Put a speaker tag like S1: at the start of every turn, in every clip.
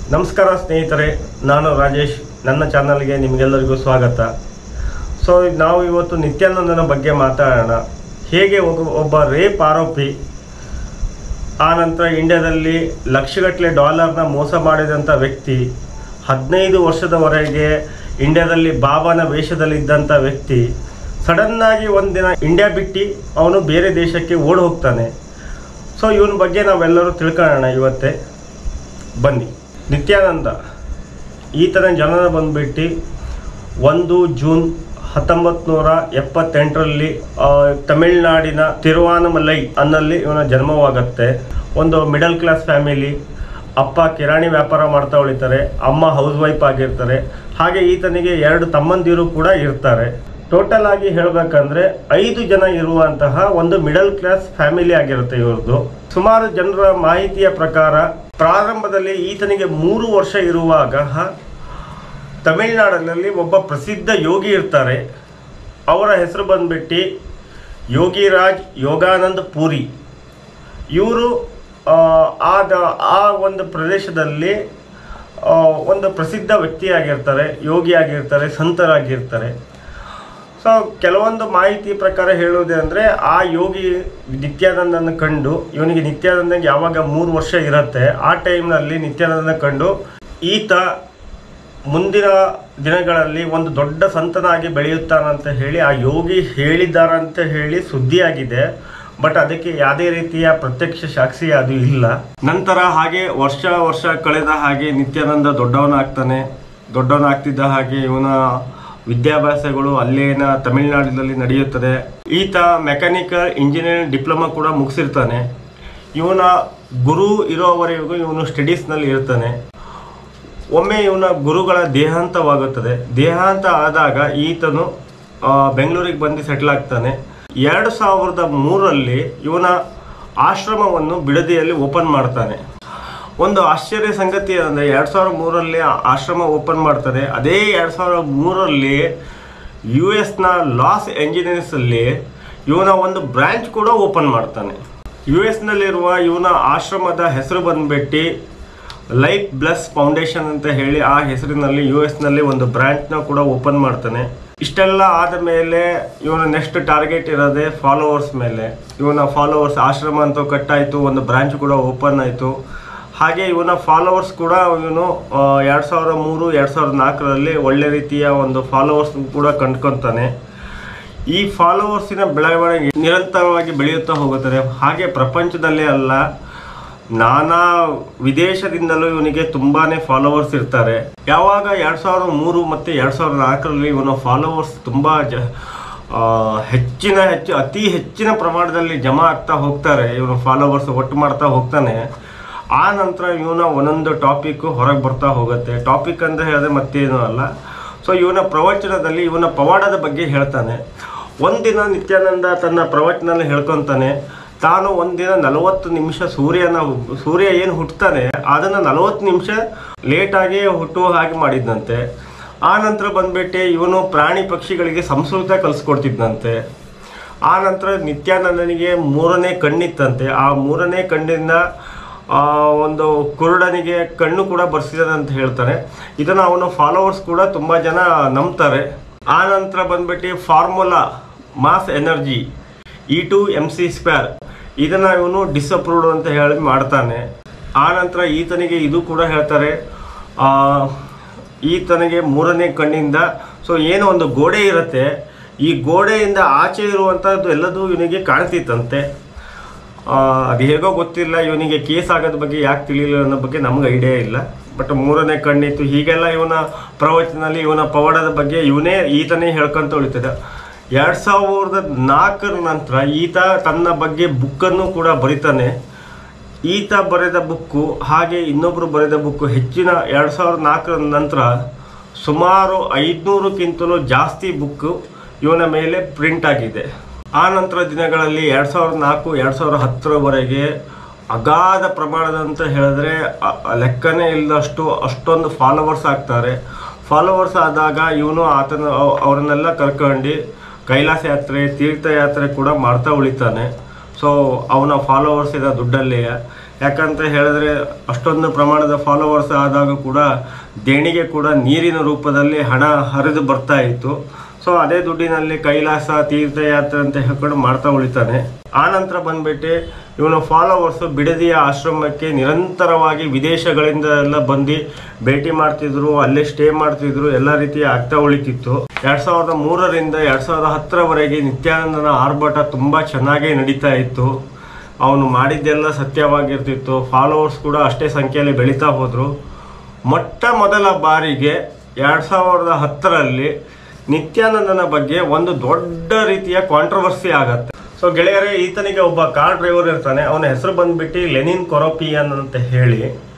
S1: ನಮಸ್ಕಾರ ಸ್ನೇಹಿತರೆ ನಾನು ರಾಜೇಶ್ ನನ್ನ ಚಾನಲ್ಗೆ ನಿಮಗೆಲ್ಲರಿಗೂ ಸ್ವಾಗತ ಸೊ ನಾವು ಇವತ್ತು ನಿತ್ಯಾನಂದನ ಬಗ್ಗೆ ಮಾತಾಡೋಣ ಹೇಗೆ ಒಬ್ಬ ಒಬ್ಬ ರೇಪ್ ಆರೋಪಿ ಆ ನಂತರ ಇಂಡಿಯಾದಲ್ಲಿ ಲಕ್ಷಗಟ್ಟಲೆ ಡಾಲರ್ನ ಮೋಸ ಮಾಡಿದಂಥ ವ್ಯಕ್ತಿ ಹದಿನೈದು ವರ್ಷದವರೆಗೆ ಇಂಡಿಯಾದಲ್ಲಿ ಬಾಬಾನ ವೇಷದಲ್ಲಿದ್ದಂಥ ವ್ಯಕ್ತಿ ಸಡನ್ನಾಗಿ ಒಂದಿನ ಇಂಡಿಯಾ ಬಿಟ್ಟು ಅವನು ಬೇರೆ ದೇಶಕ್ಕೆ ಓಡಿ ಹೋಗ್ತಾನೆ ಸೊ ಇವನ ಬಗ್ಗೆ ನಾವೆಲ್ಲರೂ ತಿಳ್ಕೊಳ್ಳೋಣ ಇವತ್ತೇ ಬನ್ನಿ ನಿತ್ಯಾನಂದ ಈತನ ಜನನ ಬಂದ್ಬಿಟ್ಟು ಒಂದು ಜೂನ್ ಹತ್ತೊಂಬತ್ತು ನೂರ ಎಪ್ಪತ್ತೆಂಟರಲ್ಲಿ ಆ, ತಮಿಳ್ನಾಡಿನ ತಿರುವಾನಮಲೈ ಅನ್ನಲ್ಲಿ ಇವನ ಜನ್ಮವಾಗತ್ತೆ ಒಂದು ಮಿಡಲ್ ಕ್ಲಾಸ್ ಫ್ಯಾಮಿಲಿ ಅಪ್ಪ ಕಿರಾಣಿ ವ್ಯಾಪಾರ ಮಾಡ್ತಾ ಉಳಿತಾರೆ ಅಮ್ಮ ಹೌಸ್ ವೈಫ್ ಆಗಿರ್ತಾರೆ ಹಾಗೆ ಈತನಿಗೆ ಎರಡು ತಮ್ಮಂದಿರು ಕೂಡ ಇರ್ತಾರೆ ಟೋಟಲ್ ಆಗಿ ಹೇಳ್ಬೇಕಂದ್ರೆ ಐದು ಜನ ಇರುವಂತಹ ಒಂದು ಮಿಡಲ್ ಕ್ಲಾಸ್ ಫ್ಯಾಮಿಲಿ ಆಗಿರುತ್ತೆ ಇವ್ರದ್ದು ಸುಮಾರು ಜನರ ಮಾಹಿತಿಯ ಪ್ರಕಾರ ಪ್ರಾರಂಭದಲ್ಲಿ ಈತನಿಗೆ ಮೂರು ವರ್ಷ ಇರುವಾಗ ತಮಿಳುನಾಡಿನಲ್ಲಿ ಒಬ್ಬ ಪ್ರಸಿದ್ಧ ಯೋಗಿ ಇರ್ತಾರೆ ಅವರ ಹೆಸರು ಬಂದ್ಬಿಟ್ಟು ಯೋಗಿರಾಜ್ ಯೋಗಾನಂದ್ ಪೂರಿ ಇವರು ಆದ ಆ ಒಂದು ಪ್ರದೇಶದಲ್ಲಿ ಆ, ಒಂದು ಪ್ರಸಿದ್ಧ ವ್ಯಕ್ತಿಯಾಗಿರ್ತಾರೆ ಯೋಗಿ ಆಗಿರ್ತಾರೆ ಸಂತರಾಗಿರ್ತಾರೆ ಸೊ ಕೆಲವೊಂದು ಮಾಹಿತಿ ಪ್ರಕಾರ ಹೇಳುವುದೇ ಅಂದರೆ ಆ ಯೋಗಿ ನಿತ್ಯಾನಂದನ ಕಂಡು ಇವನಿಗೆ ನಿತ್ಯಾನಂದನಿಗೆ ಯಾವಾಗ ಮೂರು ವರ್ಷ ಇರುತ್ತೆ ಆ ಟೈಮ್ನಲ್ಲಿ ನಿತ್ಯಾನಂದನ ಕಂಡು ಈತ ಮುಂದಿನ ದಿನಗಳಲ್ಲಿ ಒಂದು ದೊಡ್ಡ ಸಂತನಾಗಿ ಬೆಳೆಯುತ್ತಾನಂತ ಹೇಳಿ ಆ ಯೋಗಿ ಹೇಳಿದ್ದಾರಂತ ಹೇಳಿ ಸುದ್ದಿಯಾಗಿದೆ ಬಟ್ ಅದಕ್ಕೆ ಯಾವುದೇ ರೀತಿಯ ಪ್ರತ್ಯಕ್ಷ ಸಾಕ್ಷಿ ಅದು ಇಲ್ಲ ನಂತರ ಹಾಗೆ ವರ್ಷ ವರ್ಷ ಕಳೆದ ಹಾಗೆ ನಿತ್ಯಾನಂದ ದೊಡ್ಡವನಾಗ್ತಾನೆ ದೊಡ್ಡವನಾಗ್ತಿದ್ದ ಹಾಗೆ ಇವನ ವಿದ್ಯಾಭ್ಯಾಸಗಳು ಅಲ್ಲೇನ ತಮಿಳುನಾಡಿನಲ್ಲಿ ನಡೆಯುತ್ತದೆ ಈತ ಮೆಕ್ಯಾನಿಕಲ್ ಇಂಜಿನಿಯರಿಂಗ್ ಡಿಪ್ಲೊಮಾ ಕೂಡ ಮುಗಿಸಿರ್ತಾನೆ ಇವನ ಗುರು ಇರೋವರೆಗೂ ಇವನು ಸ್ಟಡೀಸ್ನಲ್ಲಿ ಇರ್ತಾನೆ ಒಮ್ಮೆ ಇವನ ಗುರುಗಳ ದೇಹಾಂತವಾಗುತ್ತದೆ ದೇಹಾಂತ ಆದಾಗ ಈತನು ಆ, ಬೆಂಗಳೂರಿಗೆ ಬಂದು ಸೆಟ್ಲ್ ಆಗ್ತಾನೆ ಎರಡು ಸಾವಿರದ ಮೂರರಲ್ಲಿ ಇವನ ಆಶ್ರಮವನ್ನು ಬಿಡದಿಯಲ್ಲಿ ಓಪನ್ ಮಾಡ್ತಾನೆ ಒಂದು ಆಶ್ಚರ್ಯ ಸಂಗತಿ ಅಂದರೆ ಎರಡು ಸಾವಿರದ ಮೂರರಲ್ಲಿ ಆ ಆಶ್ರಮ ಓಪನ್ ಮಾಡ್ತಾರೆ ಅದೇ ಎರಡು ಸಾವಿರದ ಮೂರರಲ್ಲಿ ಯು ಎಸ್ನ ಲಾಸ್ ಎಂಜಿನಿಯರ್ಸಲ್ಲಿ ಇವನ ಒಂದು ಬ್ರಾಂಚ್ ಕೂಡ ಓಪನ್ ಮಾಡ್ತಾನೆ ಯು ಎಸ್ನಲ್ಲಿರುವ ಇವನ ಆಶ್ರಮದ ಹೆಸರು ಬಂದ್ಬಿಟ್ಟು ಲೈಫ್ ಬ್ಲಸ್ ಫೌಂಡೇಶನ್ ಅಂತ ಹೇಳಿ ಆ ಹೆಸರಿನಲ್ಲಿ ಯು ಎಸ್ನಲ್ಲಿ ಒಂದು ಬ್ರಾಂಚ್ನ ಕೂಡ ಓಪನ್ ಮಾಡ್ತಾನೆ ಇಷ್ಟೆಲ್ಲ ಆದ ಮೇಲೆ ಇವನ ನೆಕ್ಸ್ಟ್ ಟಾರ್ಗೆಟ್ ಇರೋದೇ ಫಾಲೋವರ್ಸ್ ಮೇಲೆ ಇವನ ಫಾಲೋವರ್ಸ್ ಆಶ್ರಮ ಅಂತೂ ಕಟ್ಟಾಯಿತು ಒಂದು ಬ್ರಾಂಚ್ ಕೂಡ ಓಪನ್ ಆಯಿತು ಹಾಗೆ ಇವನ ಫಾಲೋವರ್ಸ್ ಕೂಡ ಇವನು ಎರಡು ಸಾವಿರದ ಮೂರು ಎರಡು ಸಾವಿರದ ನಾಲ್ಕರಲ್ಲಿ ಒಳ್ಳೆ ರೀತಿಯ ಒಂದು ಫಾಲೋವರ್ಸ್ ಕೂಡ ಕಂಡ್ಕೊತಾನೆ ಈ ಫಾಲೋವರ್ಸಿನ ಬೆಳವಣಿಗೆ ನಿರಂತರವಾಗಿ ಬೆಳೆಯುತ್ತಾ ಹೋಗುತ್ತದೆ ಹಾಗೆ ಪ್ರಪಂಚದಲ್ಲೇ ಅಲ್ಲ ನಾನಾ ವಿದೇಶದಿಂದಲೂ ಇವನಿಗೆ ತುಂಬಾನೇ ಫಾಲೋವರ್ಸ್ ಇರ್ತಾರೆ ಯಾವಾಗ ಎರಡ್ ಸಾವಿರದ ಮೂರು ಮತ್ತೆ ಎರಡ್ ಸಾವಿರದ ನಾಲ್ಕರಲ್ಲಿ ಇವನ ಫಾಲೋವರ್ಸ್ ತುಂಬಾ ಜ ಆ, ಹೆಚ್ಚಿನ ಹೆಚ್ಚು ಅತಿ ಹೆಚ್ಚಿನ ಪ್ರಮಾಣದಲ್ಲಿ ಜಮಾ ಆಗ್ತಾ ಹೋಗ್ತಾರೆ ಇವನ ಫಾಲೋವರ್ಸ್ ಒಟ್ಟು ಮಾಡ್ತಾ ಹೋಗ್ತಾನೆ ಆ ನಂತರ ಇವನ ಒಂದೊಂದು ಟಾಪಿಕ್ ಹೊರಗೆ ಬರ್ತಾ ಹೋಗುತ್ತೆ ಟಾಪಿಕ್ ಅಂತ ಹೇಳಿದ್ರೆ ಮತ್ತೇನು ಅಲ್ಲ ಸೊ ಇವನ ಪ್ರವಚನದಲ್ಲಿ ಇವನ ಪವಾಡದ ಬಗ್ಗೆ ಹೇಳ್ತಾನೆ ಒಂದಿನ ನಿತ್ಯಾನಂದ ತನ್ನ ಪ್ರವಚನಲ್ಲಿ ಹೇಳ್ಕೊತಾನೆ ತಾನು ಒಂದಿನ ನಲವತ್ತು ನಿಮಿಷ ಸೂರ್ಯನ ಸೂರ್ಯ ಏನು ಹುಟ್ಟುತ್ತಾನೆ ಅದನ್ನು ನಲವತ್ತು ನಿಮಿಷ ಲೇಟಾಗಿ ಹುಟ್ಟುವ ಹಾಗೆ ಮಾಡಿದ್ದಂತೆ ಆ ನಂತರ ಬಂದ್ಬಿಟ್ಟು ಇವನು ಪ್ರಾಣಿ ಪಕ್ಷಿಗಳಿಗೆ ಸಂಸ್ಕೃತ ಕಲಿಸ್ಕೊಡ್ತಿದ್ದಂತೆ ಆ ನಂತರ ನಿತ್ಯಾನಂದನಿಗೆ ಮೂರನೇ ಕಣ್ಣಿತ್ತಂತೆ ಆ ಮೂರನೇ ಕಣ್ಣಿಂದ ಆ, ಒಂದು ಕುರುಡನಿಗೆ ಕಣ್ಣು ಕೂಡ ಬರ್ಸಿದಂತ ಹೇಳ್ತಾರೆ ಇದನ್ನು ಅವನ ಫಾಲೋವರ್ಸ್ ಕೂಡ ತುಂಬ ಜನ ನಂಬ್ತಾರೆ ಆ ನಂತರ ಬಂದ್ಬಿಟ್ಟು formula mass energy E to M C square ಇದನ್ನು ಇವನು ಡಿಸಪ್ರೂವ್ಡ್ ಅಂತ ಹೇಳಿ ಮಾಡ್ತಾನೆ ಆ ನಂತರ ಈತನಿಗೆ ಇದು ಕೂಡ ಹೇಳ್ತಾರೆ ಆ, ಈತನಿಗೆ ಮೂರನೇ ಕಣ್ಣಿಂದ ಸೊ ಏನೋ ಒಂದು ಗೋಡೆ ಇರುತ್ತೆ ಈ ಗೋಡೆಯಿಂದ ಆಚೆ ಇರುವಂಥದ್ದು ಎಲ್ಲದೂ ಇವನಿಗೆ ಕಾಣ್ತಿತ್ತಂತೆ ಆ, ಅದು ಹೇಗೋ ಗೊತ್ತಿಲ್ಲ ಇವನಿಗೆ ಕೇಸ್ ಆಗೋದ್ರ ಬಗ್ಗೆ ಯಾಕೆ ತಿಳಿಲಿಲ್ಲ ಅನ್ನೋ ಬಗ್ಗೆ ನಮ್ಗೆ ಐಡಿಯಾ ಇಲ್ಲ ಬಟ್ ಮೂರನೇ ಕಣ್ಣಿತ್ತು ಹೀಗೆಲ್ಲ ಇವನ ಪ್ರವಚನದಲ್ಲಿ ಇವನ ಪವಾಡದ ಬಗ್ಗೆ ಇವನೇ ಈತನೇ ಹೇಳ್ಕೊಂತ ಉಳಿತದ ಎರಡು ಸಾವಿರದ ನಾಲ್ಕರ ನಂತರ ಈತ ತನ್ನ ಬಗ್ಗೆ ಬುಕ್ಕನ್ನು ಕೂಡ ಬರಿತಾನೆ ಈತ ಬರೆದ ಬುಕ್ಕು ಹಾಗೆ ಇನ್ನೊಬ್ಬರು ಬರೆದ ಬುಕ್ಕು ಹೆಚ್ಚಿನ ಎರಡು ಸಾವಿರದ ನಾಲ್ಕರ ನಂತರ ಸುಮಾರು ಐದುನೂರಕ್ಕಿಂತಲೂ ಜಾಸ್ತಿ ಬುಕ್ಕು ಇವನ ಮೇಲೆ ಪ್ರಿಂಟ್ ಆಗಿದೆ ಆ ನಂತರ ದಿನಗಳಲ್ಲಿ ಎರಡು ಸಾವಿರದ ನಾಲ್ಕು ಎರಡು ಸಾವಿರದ ಹತ್ತರವರೆಗೆ ಅಗಾಧ ಪ್ರಮಾಣದಂತ ಹೇಳಿದ್ರೆ ಅ- ಅ- ಲೆಕ್ಕನೇ ಇಲ್ಲದಷ್ಟು ಅಷ್ಟೊಂದು ಫಾಲೋವರ್ಸ್ ಆಗ್ತಾರೆ ಫಾಲೋವರ್ಸ್ ಆದಾಗ ಇವನು ಆತನ ಅವ್- ಅವ್ರನ್ನೆಲ್ಲ ಕರ್ಕೊಂಡು ಕೈಲಾಸ ಯಾತ್ರೆ ತೀರ್ಥಯಾತ್ರೆ ಕೂಡ ಮಾಡ್ತಾ ಉಳಿತಾನೆ ಸೊ ಅವನ ಫಾಲೋವರ್ಸ್ ಇರೋ ದುಡ್ಡಲ್ಲೇ ಯಾಕಂತ ಹೇಳಿದ್ರೆ ಅಷ್ಟೊಂದು ಪ್ರಮಾಣದ ಫಾಲೋವರ್ಸ್ ಆದಾಗ ಕೂಡ ದೇಣಿಗೆ ಕೂಡ ನೀರಿನ ರೂಪದಲ್ಲಿ ಹಣ ಹರಿದು ಬರ್ತಾ ಇತ್ತು ಸೊ ಅದೇ ದುಡ್ಡಿನಲ್ಲಿ ಕೈಲಾಸ ತೀರ್ಥಯಾತ್ರೆ ಅಂತ ಹೇಳ್ಕೊಂಡು ಮಾಡ್ತಾ ಉಳಿತಾನೆ ಆ ನಂತರ ಬಂದ್ಬಿಟ್ಟು ಇವನ ಫಾಲೋವರ್ಸ್ ಬಿಡದಿಯ ಆಶ್ರಮಕ್ಕೆ ನಿರಂತರವಾಗಿ ವಿದೇಶಗಳಿಂದ ಎಲ್ಲ ಬಂದು ಭೇಟಿ ಮಾಡ್ತಿದ್ರು ಅಲ್ಲೇ ಸ್ಟೇ ಮಾಡ್ತಿದ್ರು ಎಲ್ಲ ರೀತಿ ಆಗ್ತಾ ಉಳಿತಿತ್ತು ಎರಡ್ ಸಾವಿರದ ಮೂರರಿಂದ ಎರಡ್ ಸಾವಿರದ ಹತ್ತರವರೆಗೆ ನಿತ್ಯಾನಂದನ ಆರ್ಭಟ ತುಂಬಾ ಚೆನ್ನಾಗಿ ನಡೀತಾ ಇತ್ತು ಅವನು ಮಾಡಿದ್ದೆಲ್ಲ ಸತ್ಯವಾಗಿರ್ತಿತ್ತು ಫಾಲೋವರ್ಸ್ ಕೂಡ ಅಷ್ಟೇ ಸಂಖ್ಯೆಯಲ್ಲಿ ಬೆಳೀತಾ ಹೋದ್ರು ಮೊಟ್ಟ ಮೊದಲ ಬಾರಿಗೆ ಎರಡ್ ಸಾವಿರದ ಹತ್ತರಲ್ಲಿ ನಿತ್ಯಾನಂದನ ಬಗ್ಗೆ ಒಂದು ದೊಡ್ಡ ರೀತಿಯ ಕಾಂಟ್ರವರ್ಸಿ ಆಗತ್ತೆ ಸೊ ಗೆಳೆಯರೇ ಈತನಿಗೆ ಒಬ್ಬ ಕಾರ್ ಡ್ರೈವರ್ ಇರ್ತಾನೆ ಅವನ ಹೆಸರು ಬಂದ್ಬಿಟ್ಟು ಲೆನಿನ್ ಕೊರೋಪಿಯನ್ ಅಂತ ಹೇಳಿ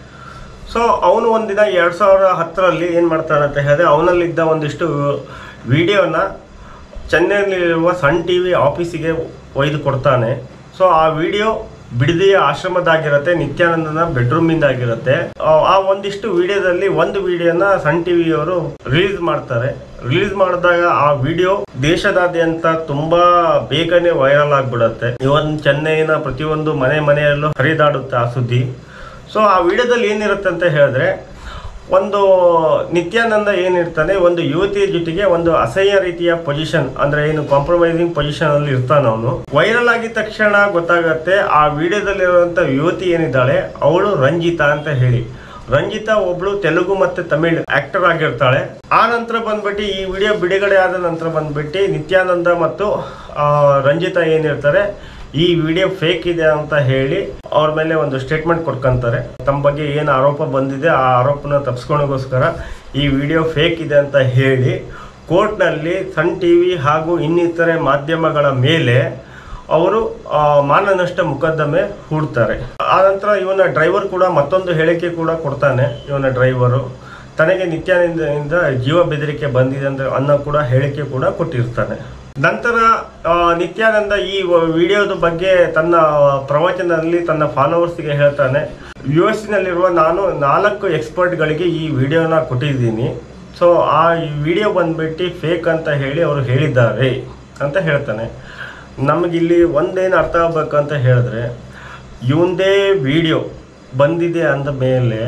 S1: ಸೊ ಅವನು ಒಂದಿನ ಎರಡ್ ಸಾವಿರದ ಹತ್ತರಲ್ಲಿ ಏನು ಮಾಡ್ತಾನೆ ಅಂತ ಹೇಳಿದ್ರೆ ಅವನಲ್ಲಿದ್ದ ಒಂದಿಷ್ಟು ವಿಡಿಯೋನ ಚೆನ್ನೈನಲ್ಲಿರುವ ಸನ್ ಟಿ ವಿ ಆಫೀಸಿಗೆ ಒಯ್ದು ಕೊಡ್ತಾನೆ ಸೊ ಆ ವಿಡಿಯೋ ಬಿಡದಿಯ ಆಶ್ರಮದಾಗಿರತ್ತೆ ನಿತ್ಯಾನಂದನ ಬೆಡ್ರೂಮಿಂದ ಆಗಿರುತ್ತೆ ಆ- ಆ ಒಂದಿಷ್ಟು ವಿಡಿಯೋದಲ್ಲಿ ಒಂದು ವಿಡಿಯೋನ ಸನ್ ಟಿವಿಯವರು ರಿಲೀಸ್ ಮಾಡ್ತಾರೆ ರಿಲೀಸ್ ಮಾಡಿದಾಗ ಆ ವಿಡಿಯೋ ದೇಶದಾದ್ಯಂತ ತುಂಬಾ ಬೇಗನೆ ವೈರಲ್ ಆಗ್ಬಿಡತ್ತೆ ಇವನ್ ಚೆನ್ನೈನ ಪ್ರತಿಯೊಂದು ಮನೆ ಮನೆಯಲ್ಲೂ ಹರಿದಾಡುತ್ತೆ ಆ ಸುದ್ದಿ ಸೊ ಆ ವಿಡಿಯೋದಲ್ಲಿ ಏನಿರುತ್ತೆ ಅಂತ ಹೇಳಿದ್ರೆ ಒಂದು ನಿತ್ಯಾನಂದ ಏನಿರ್ತಾನೆ ಒಂದು ಯುವತಿಯ ಜೊತೆಗೆ ಒಂದು ಅಸಹ್ಯ ರೀತಿಯ ಪೊಸಿಷನ್ ಅಂದ್ರೆ ಏನು ಕಾಂಪ್ರಮೈಸಿಂಗ್ ಪೊಸಿಷನ್ ಅಲ್ಲಿ ಇರ್ತಾನೆ ಅವನು ವೈರಲ್ ಆಗಿದ ತಕ್ಷಣ ಗೊತ್ತಾಗತ್ತೆ ಆ ವಿಡಿಯೋದಲ್ಲಿರುವಂತ ಯುವತಿ ಏನಿದ್ದಾಳೆ ಅವಳು ರಂಜಿತಾ ಅಂತ ಹೇಳಿ ರಂಜಿತಾ ಒಬ್ಳು ತೆಲುಗು ಮತ್ತೆ ತಮಿಳ್ ಆಕ್ಟರ್ ಆಗಿರ್ತಾಳೆ ಆ ನಂತರ ಬಂದ್ಬಿಟ್ಟು ಈ ವಿಡಿಯೋ ಬಿಡುಗಡೆ ಆದ ನಂತರ ಬಂದ್ಬಿಟ್ಟು ನಿತ್ಯಾನಂದ ಮತ್ತು ಆ, ರಂಜಿತಾ ಏನಿರ್ತಾರೆ ಈ ವಿಡಿಯೋ ಫೇಕ್ ಇದೆ ಅಂತ ಹೇಳಿ ಅವ್ರ ಮೇಲೆ ಒಂದು ಸ್ಟೇಟ್ಮೆಂಟ್ ಕೊಡ್ಕೊಂತಾರೆ ತಮ್ಮ ಬಗ್ಗೆ ಏನು ಆರೋಪ ಬಂದಿದೆ ಆ ಆರೋಪನ ತಪ್ಪಿಸ್ಕೊಳಗೋಸ್ಕರ ಈ ವಿಡಿಯೋ ಫೇಕ್ ಇದೆ ಅಂತ ಹೇಳಿ ಕೋರ್ಟ್ನಲ್ಲಿ ಸನ್ ಟಿ ವಿ ಹಾಗೂ ಇನ್ನಿತರೆ ಮಾಧ್ಯಮಗಳ ಮೇಲೆ ಅವರು ಆ, ಮಾನನಷ್ಟ ಮೊಕದ್ದಮೆ ಹೂಡ್ತಾರೆ ಆ ನಂತರ ಇವನ ಡ್ರೈವರ್ ಕೂಡ ಮತ್ತೊಂದು ಹೇಳಿಕೆ ಕೂಡ ಕೊಡ್ತಾನೆ ಇವನ ಡ್ರೈವರು ತನಗೆ ನಿತ್ಯಾನಂದದಿಂದ ಜೀವ ಬೆದರಿಕೆ ಬಂದಿದೆ ಅಂತ ಅನ್ನೋ ಕೂಡ ಹೇಳಿಕೆ ಕೂಡ ಕೊಟ್ಟಿರ್ತಾನೆ ನಂತರ ಆ, ನಿತ್ಯಾನಂದ ಈ ವ- ವಿಡಿಯೋದ ಬಗ್ಗೆ ತನ್ನ ಪ್ರವಚನದಲ್ಲಿ ತನ್ನ ಫಾಲೋವರ್ಸ್ಗೆ ಹೇಳ್ತಾನೆ ಯು ಎಸ್ ನಲ್ಲಿರುವ ನಾನು ನಾಲ್ಕು ಎಕ್ಸ್ಪರ್ಟ್ಗಳಿಗೆ ಈ ವಿಡಿಯೋನ ಕೊಟ್ಟಿದ್ದೀನಿ ಸೊ ಆ ವಿಡಿಯೋ ಬಂದ್ಬಿಟ್ಟು ಫೇಕ್ ಅಂತ ಹೇಳಿ ಅವರು ಹೇಳಿದ್ದಾರೆ ಅಂತ ಹೇಳ್ತಾನೆ ನಮಗಿಲ್ಲಿ ಒಂದೇನು ಅರ್ಥ ಆಗ್ಬೇಕಂತ ಹೇಳಿದ್ರೆ ಇವಂದೇ ವಿಡಿಯೋ ಬಂದಿದೆ ಅಂದ ಮೇಲೆ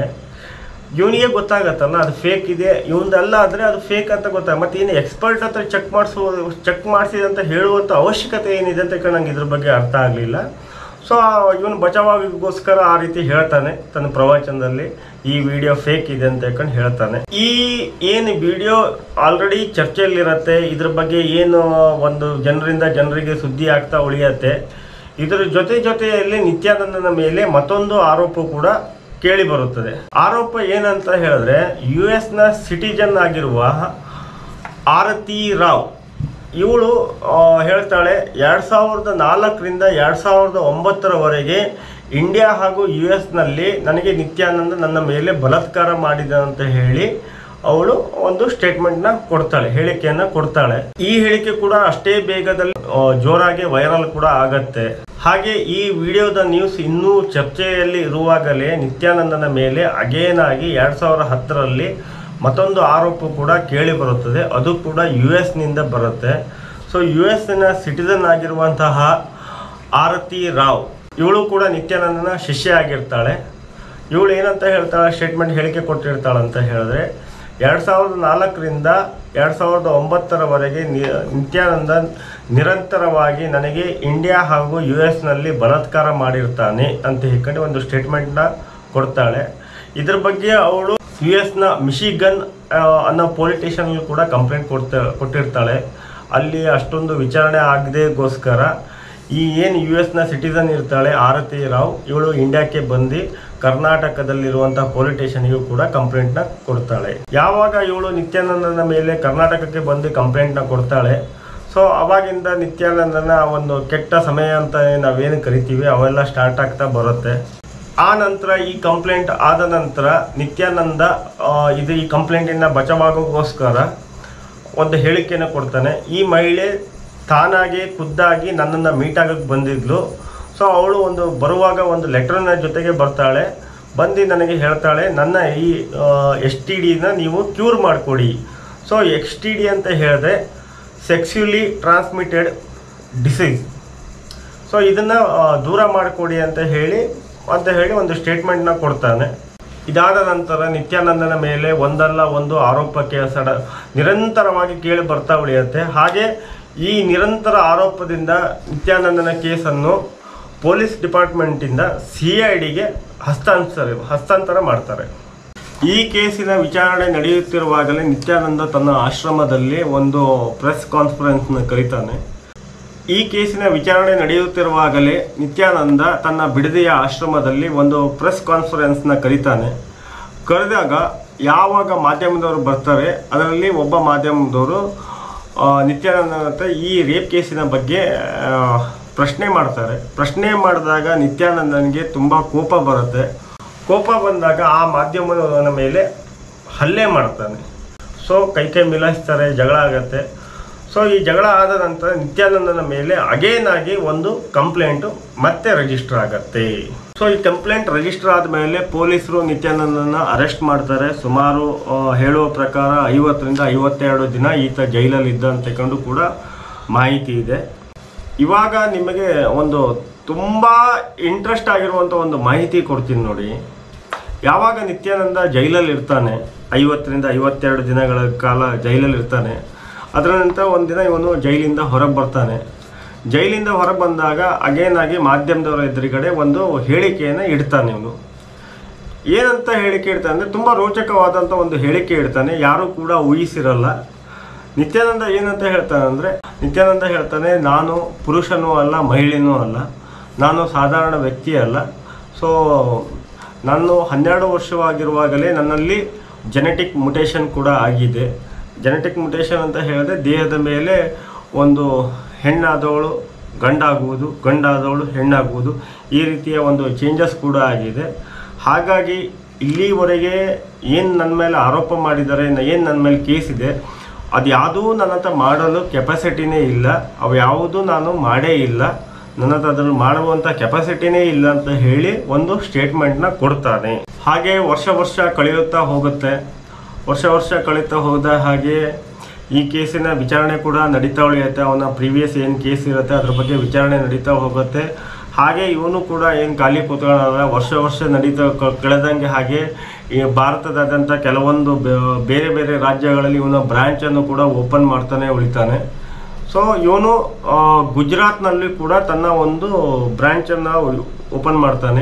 S1: ಇವನಿಗೆ ಗೊತ್ತಾಗತ್ತಲ್ಲ ಅದು ಫೇಕ್ ಇದೆ ಇವಂದಲ್ಲ ಆದರೆ ಅದು ಫೇಕ್ ಅಂತ ಗೊತ್ತಾಗ ಮತ್ತೆ ಏನು ಎಕ್ಸ್ಪರ್ಟ್ ಹತ್ರ ಚೆಕ್ ಮಾಡಿಸೋ ಚೆಕ್ ಮಾಡಿಸಿದೆ ಅಂತ ಹೇಳುವಂಥ ಅವಶ್ಯಕತೆ ಏನಿದೆ ಅಂತ ನಂಗೆ ಇದ್ರ ಬಗ್ಗೆ ಅರ್ಥ ಆಗಲಿಲ್ಲ ಸೊ ಇವನು ಬಚಾವಾಗಿಗೋಸ್ಕರ ಆ ರೀತಿ ಹೇಳ್ತಾನೆ ತನ್ನ ಪ್ರವಚನದಲ್ಲಿ ಈ ವಿಡಿಯೋ ಫೇಕ್ ಇದೆ ಅಂತ ಹೇಳ್ಕೊಂಡು ಹೇಳ್ತಾನೆ ಈ ಏನು ವಿಡಿಯೋ ಆಲ್ರೆಡಿ ಚರ್ಚೆಯಲ್ಲಿರತ್ತೆ ಇದ್ರ ಬಗ್ಗೆ ಏನು ಒಂದು ಜನರಿಂದ ಜನರಿಗೆ ಸುದ್ದಿ ಆಗ್ತಾ ಉಳಿಯತ್ತೆ ಇದರ ಜೊತೆ ಜೊತೆಯಲ್ಲಿ ನಿತ್ಯಾನಂದನ ಮೇಲೆ ಮತ್ತೊಂದು ಆರೋಪ ಕೂಡ ಕೇಳಿ ಬರುತ್ತದೆ ಆರೋಪ ಏನಂತ ಹೇಳಿದ್ರೆ ಯು ಎಸ್ ನ ಸಿಟಿಜನ್ ಆಗಿರುವ ಆರತಿ ರಾವ್ ಇವಳು ಹೇಳ್ತಾಳೆ ಎರಡ್ ಸಾವಿರದ ನಾಲ್ಕರಿಂದ ಎರಡ್ ಸಾವಿರದ ಒಂಬತ್ತರವರೆಗೆ ಇಂಡಿಯಾ ಹಾಗೂ ಯು ಎಸ್ ನಲ್ಲಿ ನನಗೆ ನಿತ್ಯಾನಂದ ನನ್ನ ಮೇಲೆ ಬಲಾತ್ಕಾರ ಮಾಡಿದ ಅಂತ ಹೇಳಿ ಅವಳು ಒಂದು ಸ್ಟೇಟ್ಮೆಂಟ್ ನ ಕೊಡ್ತಾಳೆ ಹೇಳಿಕೆಯನ್ನ ಕೊಡ್ತಾಳೆ ಈ ಹೇಳಿಕೆ ಕೂಡ ಅಷ್ಟೇ ಬೇಗದಲ್ಲಿ ಆ, ಜೋರಾಗಿ ವೈರಲ್ ಕೂಡ ಆಗತ್ತೆ ಹಾಗೆ ಈ ವಿಡಿಯೋದ ನ್ಯೂಸ್ ಇನ್ನೂ ಚರ್ಚೆಯಲ್ಲಿ ಇರುವಾಗಲೇ ನಿತ್ಯಾನಂದನ ಮೇಲೆ ಅಗೇನ್ ಆಗಿ ಎರಡ್ ಸಾವಿರದ ಹತ್ತರಲ್ಲಿ ಮತ್ತೊಂದು ಆರೋಪ ಕೂಡ ಕೇಳಿ ಬರುತ್ತದೆ ಅದು ಕೂಡ ಯು ಎಸ್ ನಿಂದ ಬರುತ್ತೆ ಸೊ ಯು ಎಸ್ ನ ಸಿಟಿಸನ್ ಆಗಿರುವಂತಹ ಆರತಿ ರಾವ್ ಇವಳು ಕೂಡ ನಿತ್ಯಾನಂದನ ಶಿಷ್ಯ ಆಗಿರ್ತಾಳೆ ಇವಳು ಏನಂತ ಹೇಳ್ತಾಳೆ ಸ್ಟೇಟ್ಮೆಂಟ್ ಹೇಳಿಕೆ ಕೊಟ್ಟಿರ್ತಾಳೆ ಅಂತ ಹೇಳಿದ್ರೆ ಎರಡು ಸಾವಿರದ ನಾಲ್ಕರಿಂದ ಎರಡು ಸಾವಿರದ ಒಂಬತ್ತರವರೆಗೆ ನಿ- ನಿತ್ಯಾನಂದ ನಿರಂತರವಾಗಿ ನನಗೆ ಇಂಡಿಯಾ ಹಾಗೂ ಯು ಎಸ್ನಲ್ಲಿ ಬಲಾತ್ಕಾರ ಮಾಡಿರ್ತಾನೆ ಅಂತ ಹೇಳ್ಕೊಂಡು ಒಂದು ಸ್ಟೇಟ್ಮೆಂಟ್ನ ಕೊಡ್ತಾಳೆ ಇದ್ರ ಬಗ್ಗೆ ಅವಳು ಯು ಎಸ್ನ ಮಿಶಿಗನ್ ಆ, ಅನ್ನೋ ಪೊಲೀಸ್ ಸ್ಟೇಷನ್ ಕೂಡ ಕಂಪ್ಲೇಂಟ್ ಕೊಡ್ತಾ ಕೊಟ್ಟಿರ್ತಾಳೆ ಅಲ್ಲಿ ಅಷ್ಟೊಂದು ವಿಚಾರಣೆ ಆಗದೇಗೋಸ್ಕರ ಈ ಏನು ಯು ಎಸ್ನ ಸಿಟಿಸನ್ ಇರ್ತಾಳೆ ಆರತಿ ರಾವ್ ಇವಳು ಇಂಡಿಯಾಕ್ಕೆ ಬಂದು ಕರ್ನಾಟಕದಲ್ಲಿರುವಂತಹ ಪೊಲೀಸ್ ಸ್ಟೇಷನ್ಗೂ ಕೂಡ ಕಂಪ್ಲೇಂಟ್ನ ಕೊಡ್ತಾಳೆ ಯಾವಾಗ ಇವಳು ನಿತ್ಯಾನಂದನ ಮೇಲೆ ಕರ್ನಾಟಕಕ್ಕೆ ಬಂದು ಕಂಪ್ಲೇಂಟ್ನ ಕೊಡ್ತಾಳೆ ಸೊ ಅವಾಗಿಂದ ನಿತ್ಯಾನಂದನ ಒಂದು ಕೆಟ್ಟ ಸಮಯ ಅಂತ ನಾವೇನು ಕರಿತೀವಿ ಅವೆಲ್ಲ ಸ್ಟಾರ್ಟ್ ಆಗ್ತಾ ಬರುತ್ತೆ ಆ ನಂತರ ಈ ಕಂಪ್ಲೇಂಟ್ ಆದ ನಂತರ ನಿತ್ಯಾನಂದ ಆ, ಇದು ಈ ಕಂಪ್ಲೇಂಟಿಂದ ಬಚಾವಾಗೋಗೋಸ್ಕರ ಒಂದು ಹೇಳಿಕೆಯನ್ನು ಕೊಡ್ತಾನೆ ಈ ಮಹಿಳೆ ತಾನಾಗಿ ಖುದ್ದಾಗಿ ನನ್ನನ್ನು ಮೀಟ್ ಆಗಕ್ಕೆ ಬಂದಿದ್ಲು ಸೊ ಅವಳು ಒಂದು ಬರುವಾಗ ಒಂದು ಲೆಟರ್ನ ಜೊತೆಗೆ ಬರ್ತಾಳೆ ಬಂದು ನನಗೆ ಹೇಳ್ತಾಳೆ ನನ್ನ ಈ ಎಸ್ ಟಿ ಡಿನ ನೀವು ಕ್ಯೂರ್ ಮಾಡಿಕೊಡಿ ಸೊ ಎಕ್ಸ್ ಟಿ ಡಿ ಅಂತ ಹೇಳಿದ್ರೆ ಸೆಕ್ಸ್ಯುಲಿ ಟ್ರಾನ್ಸ್ಮಿಟೆಡ್ ಡಿಸೀಸ್ ಸೊ ಇದನ್ನು ದೂರ ಮಾಡಿಕೊಡಿ ಅಂತ ಹೇಳಿ ಅಂತ ಹೇಳಿ ಒಂದು ಸ್ಟೇಟ್ಮೆಂಟ್ನ ಕೊಡ್ತಾನೆ ಇದಾದ ನಂತರ ನಿತ್ಯಾನಂದನ ಮೇಲೆ ಒಂದಲ್ಲ ಒಂದು ಆರೋಪಕ್ಕೆ ಸಡ ನಿರಂತರವಾಗಿ ಕೇಳಿ ಬರ್ತಾ ಉಳಿಯುತ್ತೆ ಹಾಗೆ ಈ ನಿರಂತರ ಆರೋಪದಿಂದ ನಿತ್ಯಾನಂದನ ಕೇಸನ್ನು ಪೊಲೀಸ್ ಡಿಪಾರ್ಟ್ಮೆಂಟಿಂದ ಸಿ ಐ ಡಿಗೆ ಹಸ್ತಾಂತರ ಹಸ್ತಾಂತರ ಮಾಡ್ತಾರೆ ಈ ಕೇಸಿನ ವಿಚಾರಣೆ ನಡೆಯುತ್ತಿರುವಾಗಲೇ ನಿತ್ಯಾನಂದ ತನ್ನ ಆಶ್ರಮದಲ್ಲಿ ಒಂದು ಪ್ರೆಸ್ ಕಾನ್ಫರೆನ್ಸ್ನ ಕರೀತಾನೆ ಈ ಕೇಸಿನ ವಿಚಾರಣೆ ನಡೆಯುತ್ತಿರುವಾಗಲೇ ನಿತ್ಯಾನಂದ ತನ್ನ ಬಿಡದಿಯ ಆಶ್ರಮದಲ್ಲಿ ಒಂದು ಪ್ರೆಸ್ ಕಾನ್ಫರೆನ್ಸ್ನ ಕರೀತಾನೆ ಕರೆದಾಗ ಯಾವಾಗ ಮಾಧ್ಯಮದವರು ಬರ್ತಾರೆ ಅದರಲ್ಲಿ ಒಬ್ಬ ಮಾಧ್ಯಮದವರು ಆ, ನಿತ್ಯಾನಂದನ ಹತ್ರ ಈ ರೇಪ್ ಕೇಸಿನ ಬಗ್ಗೆ ಆ, ಪ್ರಶ್ನೆ ಮಾಡ್ತಾರೆ ಪ್ರಶ್ನೆ ಮಾಡಿದಾಗ ನಿತ್ಯಾನಂದನಿಗೆ ತುಂಬ ಕೋಪ ಬರುತ್ತೆ ಕೋಪ ಬಂದಾಗ ಆ ಮಾಧ್ಯಮದವನ ಮೇಲೆ ಹಲ್ಲೆ ಮಾಡ್ತಾನೆ ಸೊ ಕೈ ಕೈ ಮಿಲಾಯಿಸ್ತಾರೆ ಜಗಳ ಆಗತ್ತೆ ಸೊ ಈ ಜಗಳ ಆದ ನಂತರ ನಿತ್ಯಾನಂದನ ಮೇಲೆ ಅಗೇನ್ ಆಗಿ ಒಂದು ಕಂಪ್ಲೇಂಟು ಮತ್ತೆ ರಿಜಿಸ್ಟರ್ ಆಗತ್ತೆ ಸೊ ಈ ಕಂಪ್ಲೇಂಟ್ ರಿಜಿಸ್ಟರ್ ಆದಮೇಲೆ ಪೊಲೀಸರು ನಿತ್ಯಾನಂದನ ಅರೆಸ್ಟ್ ಮಾಡ್ತಾರೆ ಸುಮಾರು ಆ, ಹೇಳುವ ಪ್ರಕಾರ ಐವತ್ತರಿಂದ ಐವತ್ತೆರಡು ದಿನ ಈತ ಜೈಲಲ್ಲಿ ಇದ್ದ ಅಂತ ಕಂಡು ಕೂಡ ಮಾಹಿತಿ ಇದೆ ಇವಾಗ ನಿಮಗೆ ಒಂದು ತುಂಬ ಇಂಟ್ರೆಸ್ಟ್ ಆಗಿರುವಂಥ ಒಂದು ಮಾಹಿತಿ ಕೊಡ್ತೀನಿ ನೋಡಿ ಯಾವಾಗ ನಿತ್ಯಾನಂದ ಜೈಲಲ್ಲಿ ಇರ್ತಾನೆ ಐವತ್ತರಿಂದ ಐವತ್ತೆರಡು ದಿನಗಳ ಕಾಲ ಜೈಲಲ್ಲಿ ಇರ್ತಾನೆ ಅದರ ನಂತರ ಒಂದಿನ ಇವನು ಜೈಲಿಂದ ಹೊರಗೆ ಬರ್ತಾನೆ ಜೈಲಿಂದ ಹೊರಗೆ ಬಂದಾಗ ಅಗೇನ್ ಆಗಿ ಮಾಧ್ಯಮದವರ ಎದುರುಗಡೆ ಒಂದು ಹೇಳಿಕೆಯನ್ನು ಇಡ್ತಾನೆ ಇವನು ಏನಂತ ಹೇಳಿಕೆ ಇಡ್ತಾನೆ ಅಂದರೆ ತುಂಬ ರೋಚಕವಾದಂಥ ಒಂದು ಹೇಳಿಕೆ ಇಡ್ತಾನೆ ಯಾರೂ ಕೂಡ ಊಹಿಸಿರಲ್ಲ ನಿತ್ಯಾನಂದ ಏನಂತ ಹೇಳ್ತಾನೆ ಅಂದರೆ ನಿತ್ಯಾನಂದ ಹೇಳ್ತಾನೆ ನಾನು ಪುರುಷನೂ ಅಲ್ಲ ಮಹಿಳೆನೂ ಅಲ್ಲ ನಾನು ಸಾಧಾರಣ ವ್ಯಕ್ತಿ ಅಲ್ಲ ಸೊ ನಾನು ಹನ್ನೆರಡು ವರ್ಷವಾಗಿರುವಾಗಲೇ ನನ್ನಲ್ಲಿ ಜೆನೆಟಿಕ್ ಮುಟೇಷನ್ ಕೂಡ ಆಗಿದೆ ಜೆನೆಟಿಕ್ ಮುಟೇಷನ್ ಅಂತ ಹೇಳಿದ್ರೆ ದೇಹದ ಮೇಲೆ ಒಂದು ಹೆಣ್ಣಾದವಳು ಗಂಡಾಗುವುದು ಗಂಡಾದವಳು ಹೆಣ್ಣಾಗುವುದು ಈ ರೀತಿಯ ಒಂದು ಚೇಂಜಸ್ ಕೂಡ ಆಗಿದೆ ಹಾಗಾಗಿ ಇಲ್ಲಿವರೆಗೆ ಏನು ನನ್ನ ಮೇಲೆ ಆರೋಪ ಮಾಡಿದ್ದಾರೆ ಏನು ನನ್ನ ಮೇಲೆ ಕೇಸ್ ಇದೆ ಅದು ಯಾವುದೂ ನನ್ನ ಹತ್ರ ಮಾಡಲು ಕೆಪಾಸಿಟಿನೇ ಇಲ್ಲ ಅವು ಯಾವುದೂ ನಾನು ಮಾಡೇ ಇಲ್ಲ ನನ್ನ ಹತ್ರ ಅದನ್ನು ಮಾಡುವಂಥ ಕೆಪಾಸಿಟಿನೇ ಇಲ್ಲ ಅಂತ ಹೇಳಿ ಒಂದು ಸ್ಟೇಟ್ಮೆಂಟ್ನ ಕೊಡ್ತಾನೆ ಹಾಗೆ ವರ್ಷ ವರ್ಷ ಕಳೆಯುತ್ತಾ ಹೋಗುತ್ತೆ ವರ್ಷ ವರ್ಷ ಕಳೀತಾ ಹೋದ ಹಾಗೆ ಈ ಕೇಸಿನ ವಿಚಾರಣೆ ಕೂಡ ನಡೀತಾ ಉಳಿಯುತ್ತೆ ಅವನ ಪ್ರೀವಿಯಸ್ ಏನು ಕೇಸ್ ಇರುತ್ತೆ ಅದ್ರ ಬಗ್ಗೆ ವಿಚಾರಣೆ ನಡೀತಾ ಹೋಗುತ್ತೆ ಹಾಗೆ ಇವನು ಕೂಡ ಏನು ಖಾಲಿ ಕೂತ್ಕೊಳ್ಳೋಲ್ಲ ವರ್ಷ ವರ್ಷ ನಡೀತಾ ಕ- ಕಳೆದಂಗೆ ಹಾಗೆ ಈ ಭಾರತದಾದ್ಯಂತ ಕೆಲವೊಂದು ಬೆ- ಬೇರೆ ಬೇರೆ ರಾಜ್ಯಗಳಲ್ಲಿ ಇವನ ಬ್ರಾಂಚನ್ನು ಕೂಡ ಓಪನ್ ಮಾಡ್ತಾನೆ ಉಳಿತಾನೆ ಸೊ ಇವನು ಆ, ಗುಜರಾತ್ನಲ್ಲಿ ಕೂಡ ತನ್ನ ಒಂದು ಬ್ರಾಂಚನ್ನು ಓಪನ್ ಮಾಡ್ತಾನೆ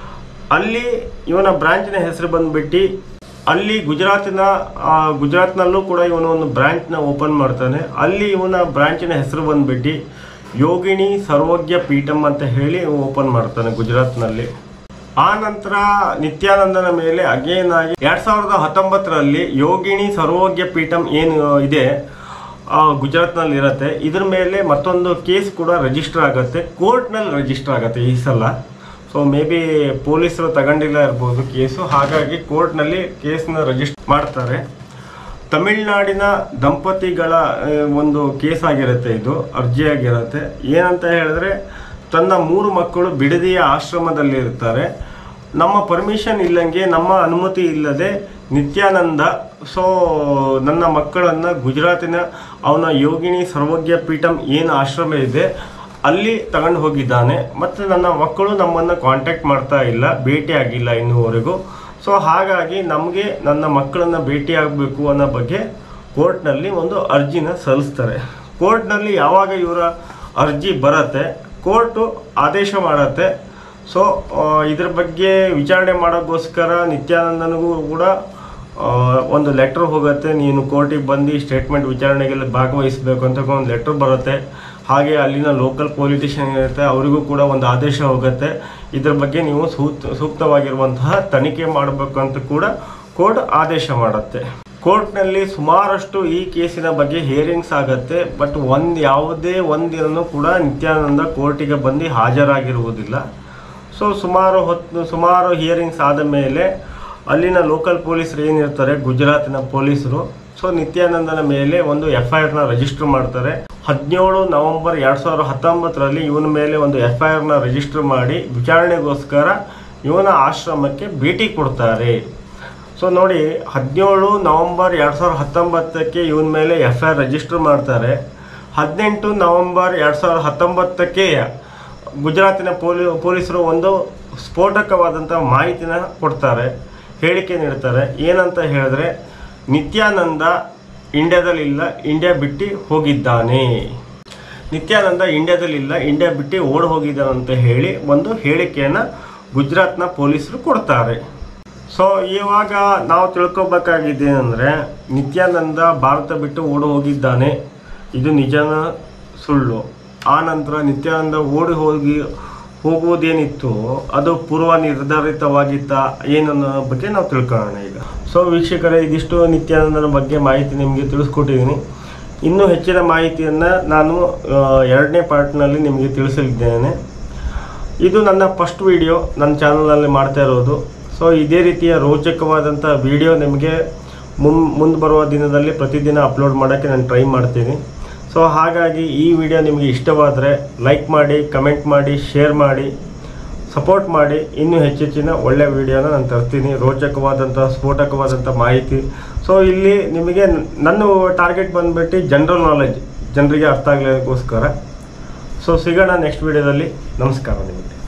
S1: ಅಲ್ಲಿ ಇವನ ಬ್ರಾಂಚಿನ ಹೆಸರು ಬಂದ್ಬಿಟ್ಟು ಅಲ್ಲಿ ಗುಜರಾತಿನ ಆ, ಗುಜರಾತ್ನಲ್ಲೂ ಕೂಡ ಇವನು ಒಂದು ಬ್ರಾಂಚ್ನ ಓಪನ್ ಮಾಡ್ತಾನೆ ಅಲ್ಲಿ ಇವನ ಬ್ರಾಂಚಿನ ಹೆಸರು ಬಂದ್ಬಿಟ್ಟು ಯೋಗಿಣಿ ಸರ್ವಜ್ಞ ಪೀಠಂ ಅಂತ ಹೇಳಿ ಓಪನ್ ಮಾಡ್ತಾನೆ ಗುಜರಾತ್ನಲ್ಲಿ ಆ ನಂತರ ನಿತ್ಯಾನಂದನ ಮೇಲೆ ಅಗೇನ್ ಆಗಿ ಎರಡ್ ಸಾವಿರದ ಹತ್ತೊಂಬತ್ತರಲ್ಲಿ ಯೋಗಿಣಿ ಸರ್ವೋಗ್ಯ ಪೀಠಂ ಏನು ಇದೆ ಆ, ಗುಜರಾತ್ನಲ್ಲಿ ಇರುತ್ತೆ ಇದ್ರ ಮೇಲೆ ಮತ್ತೊಂದು ಕೇಸ್ ಕೂಡ ರಿಜಿಸ್ಟರ್ ಆಗುತ್ತೆ ಕೋರ್ಟ್ನಲ್ಲಿ ರಿಜಿಸ್ಟರ್ ಆಗುತ್ತೆ ಈ ಸಲ ಸೊ ಮೇ ಬಿ ಪೊಲೀಸರು ತಗೊಂಡಿಲ್ಲ ಇರ್ಬೋದು ಕೇಸು ಹಾಗಾಗಿ ಕೋರ್ಟ್ನಲ್ಲಿ ಕೇಸ್ನ ರಿಜಿಸ್ಟರ್ ಮಾಡ್ತಾರೆ ತಮಿಳ್ನಾಡಿನ ದಂಪತಿಗಳ ಆ, ಒಂದು ಕೇಸ್ ಆಗಿರುತ್ತೆ ಇದು ಅರ್ಜಿಯಾಗಿರುತ್ತೆ ಏನಂತ ಹೇಳಿದ್ರೆ ತನ್ನ ಮೂರು ಮಕ್ಕಳು ಬಿಡದಿಯ ಆಶ್ರಮದಲ್ಲಿ ಇರ್ತಾರೆ ನಮ್ಮ ಪರ್ಮಿಷನ್ ಇಲ್ಲಂಗೆ ನಮ್ಮ ಅನುಮತಿ ಇಲ್ಲದೆ ನಿತ್ಯಾನಂದ ಸೊ ನನ್ನ ಮಕ್ಕಳನ್ನು ಗುಜರಾತಿನ ಅವನ ಯೋಗಿನಿ ಸರ್ವಜ್ಞ ಪೀಠಂ ಏನು ಆಶ್ರಮ ಇದೆ ಅಲ್ಲಿ ತಗೊಂಡು ಹೋಗಿದ್ದಾನೆ ಮತ್ತು ನನ್ನ ಮಕ್ಕಳು ನಮ್ಮನ್ನು ಕಾಂಟ್ಯಾಕ್ಟ್ ಮಾಡ್ತಾ ಇಲ್ಲ ಭೇಟಿ ಆಗಿಲ್ಲ ಇನ್ನೂವರೆಗೂ ಸೊ ಹಾಗಾಗಿ ನಮಗೆ ನನ್ನ ಮಕ್ಕಳನ್ನ ಭೇಟಿ ಆಗಬೇಕು ಅನ್ನೋ ಬಗ್ಗೆ ಕೋರ್ಟ್ನಲ್ಲಿ ಒಂದು ಅರ್ಜಿನ ಸಲ್ಲಿಸ್ತಾರೆ ಕೋರ್ಟ್ನಲ್ಲಿ ಯಾವಾಗ ಇವರ ಅರ್ಜಿ ಬರತ್ತೆ ಕೋರ್ಟು ಆದೇಶ ಮಾಡತ್ತೆ ಸೊ ಇದ್ರ ಬಗ್ಗೆ ವಿಚಾರಣೆ ಮಾಡೋಕ್ಕೋಸ್ಕರ ನಿತ್ಯಾನಂದನಿಗೂ ಕೂಡ ಆ, ಒಂದು ಲೆಟ್ರ್ ಹೋಗುತ್ತೆ ನೀನು ಕೋರ್ಟಿಗೆ ಬಂದು ಸ್ಟೇಟ್ಮೆಂಟ್ ವಿಚಾರಣೆಗೆಲ್ಲ ಭಾಗವಹಿಸಬೇಕು ಅಂತ ಒಂದು ಲೆಟ್ರ್ ಬರುತ್ತೆ ಹಾಗೆ ಅಲ್ಲಿನ ಲೋಕಲ್ ಪೊಲಿಟಿಷಿಯನ್ ಇರುತ್ತೆ ಅವರಿಗೂ ಕೂಡ ಒಂದು ಆದೇಶ ಹೋಗುತ್ತೆ ಇದ್ರ ಬಗ್ಗೆ ನೀವು ಸೂಕ್ತ ಸೂಕ್ತವಾಗಿರುವಂತಹ ತನಿಖೆ ಮಾಡಬೇಕು ಅಂತ ಕೂಡ ಕೋರ್ಟ್ ಆದೇಶ ಮಾಡುತ್ತೆ ಕೋರ್ಟ್ನಲ್ಲಿ ಸುಮಾರಷ್ಟು ಈ ಕೇಸಿನ ಬಗ್ಗೆ ಹಿಯರಿಂಗ್ಸ್ ಆಗುತ್ತೆ ಬಟ್ ಒಂದು ಯಾವುದೇ ಒಂದಿನೂ ಕೂಡ ನಿತ್ಯಾನಂದ ಕೋರ್ಟಿಗೆ ಬಂದು ಹಾಜರಾಗಿರುವುದಿಲ್ಲ ಸೊ ಸುಮಾರು ಹೊತ್ತು ಸುಮಾರು ಹಿಯರಿಂಗ್ಸ್ ಆದ ಮೇಲೆ ಅಲ್ಲಿನ ಲೋಕಲ್ ಪೊಲೀಸರು ಏನಿರ್ತಾರೆ ಗುಜರಾತಿನ ಪೊಲೀಸರು ಸೊ ನಿತ್ಯಾನಂದನ ಮೇಲೆ ಒಂದು ಎಫ್ ಐ ಆರ್ನ ರಿಜಿಸ್ಟರ್ ಮಾಡ್ತಾರೆ ಹದಿನೇಳು ನವೆಂಬರ್ ಎರಡು ಸಾವಿರದ ಹತ್ತೊಂಬತ್ತರಲ್ಲಿ ಇವನ ಮೇಲೆ ಒಂದು ಎಫ್ ಐ ಆರ್ನ ರಿಜಿಸ್ಟರ್ ಮಾಡಿ ವಿಚಾರಣೆಗೋಸ್ಕರ ಇವನ ಆಶ್ರಮಕ್ಕೆ ಭೇಟಿ ಕೊಡ್ತಾರೆ ಸೊ ನೋಡಿ ಹದಿನೇಳು ನವೆಂಬರ್ ಎರಡು ಸಾವಿರದ ಹತ್ತೊಂಬತ್ತಕ್ಕೆ ಇವನ ಮೇಲೆ ಎಫ್ ಐ ಆರ್ ರಿಜಿಸ್ಟರ್ ಮಾಡ್ತಾರೆ ಹದಿನೆಂಟು ನವೆಂಬರ್ ಎರಡು ಸಾವಿರದ ಹತ್ತೊಂಬತ್ತಕ್ಕೆ ಗುಜರಾತಿನ ಪೊಲಿ ಪೊಲೀಸರು ಒಂದು ಸ್ಫೋಟಕವಾದಂಥ ಮಾಹಿತಿನ ಕೊಡ್ತಾರೆ ಹೇಳಿಕೆ ನೀಡ್ತಾರೆ ಏನಂತ ಹೇಳಿದ್ರೆ ನಿತ್ಯಾನಂದ ಇಂಡಿಯಾದಲ್ಲಿಲ್ಲ ಇಂಡಿಯಾ ಬಿಟ್ಟು ಹೋಗಿದ್ದಾನೆ ನಿತ್ಯಾನಂದ ಇಂಡಿಯಾದಲ್ಲಿಲ್ಲ ಇಂಡಿಯಾ ಬಿಟ್ಟು ಓಡ್ ಹೋಗಿದ್ದಾನೆ ಅಂತ ಹೇಳಿ ಒಂದು ಹೇಳಿಕೆಯನ್ನು ಗುಜರಾತ್ನ ಪೊಲೀಸರು ಕೊಡ್ತಾರೆ ಸೊ ಇವಾಗ ನಾವು ತಿಳ್ಕೊಬೇಕಾಗಿದ್ದೇನೆಂದರೆ ನಿತ್ಯಾನಂದ ಭಾರತ ಬಿಟ್ಟು ಓಡಿ ಹೋಗಿದ್ದಾನೆ ಇದು ನಿಜನ ಸುಳ್ಳು ಆ ನಂತರ ನಿತ್ಯಾನಂದ ಓಡಿ ಹೋಗಿ ಹೋಗುವುದೇನಿತ್ತು ಅದು ಪೂರ್ವ ನಿರ್ಧಾರಿತವಾಗಿತ್ತ ಏನನ್ನೋ ಬಗ್ಗೆ ನಾವು ತಿಳ್ಕೊಳ್ಳೋಣ ಈಗ ಸೊ ವೀಕ್ಷಕರೇ ಇದಿಷ್ಟು ನಿತ್ಯಾನಂದನ ಬಗ್ಗೆ ಮಾಹಿತಿ ನಿಮಗೆ ತಿಳಿಸ್ಕೊಟ್ಟಿದ್ದೀನಿ ಇನ್ನೂ ಹೆಚ್ಚಿನ ಮಾಹಿತಿಯನ್ನು ನಾನು ಆ, ಎರಡನೇ ಪಾರ್ಟ್ನಲ್ಲಿ ನಿಮಗೆ ತಿಳಿಸಲಿದ್ದೇನೆ ಇದು ನನ್ನ ಫಸ್ಟ್ ವಿಡಿಯೋ ನನ್ನ ಚಾನಲ್ನಲ್ಲಿ ಮಾಡ್ತಾ ಇರೋದು ಸೊ ಇದೇ ರೀತಿಯ ರೋಚಕವಾದಂಥ ವಿಡಿಯೋ ನಿಮಗೆ ಮುನ್ ಮುಂದೆ ಬರುವ ದಿನದಲ್ಲಿ ಪ್ರತಿದಿನ ಅಪ್ಲೋಡ್ ಮಾಡೋಕ್ಕೆ ನಾನು ಟ್ರೈ ಮಾಡ್ತೀನಿ ಸೊ ಹಾಗಾಗಿ ಈ ವಿಡಿಯೋ ನಿಮಗೆ ಇಷ್ಟವಾದರೆ ಲೈಕ್ ಮಾಡಿ ಕಮೆಂಟ್ ಮಾಡಿ ಶೇರ್ ಮಾಡಿ ಸಪೋರ್ಟ್ ಮಾಡಿ ಇನ್ನೂ ಹೆಚ್ಚೆಚ್ಚಿನ ಒಳ್ಳೆಯ ವಿಡಿಯೋನ ನಾನು ತರ್ತೀನಿ ರೋಚಕವಾದಂಥ ಸ್ಫೋಟಕವಾದಂಥ ಮಾಹಿತಿ ಸೊ ಇಲ್ಲಿ ನಿಮಗೆ ನನ್ನ ಟಾರ್ಗೆಟ್ ಬಂದುಬಿಟ್ಟು ಜನರಲ್ ನಾಲೆಜ್ ಜನರಿಗೆ ಅರ್ಥ ಆಗಲಿಕ್ಕೋಸ್ಕರ ಸೊ ಸಿಗೋಣ ನೆಕ್ಸ್ಟ್ ವಿಡಿಯೋದಲ್ಲಿ ನಮಸ್ಕಾರ ನಿಮಗೆ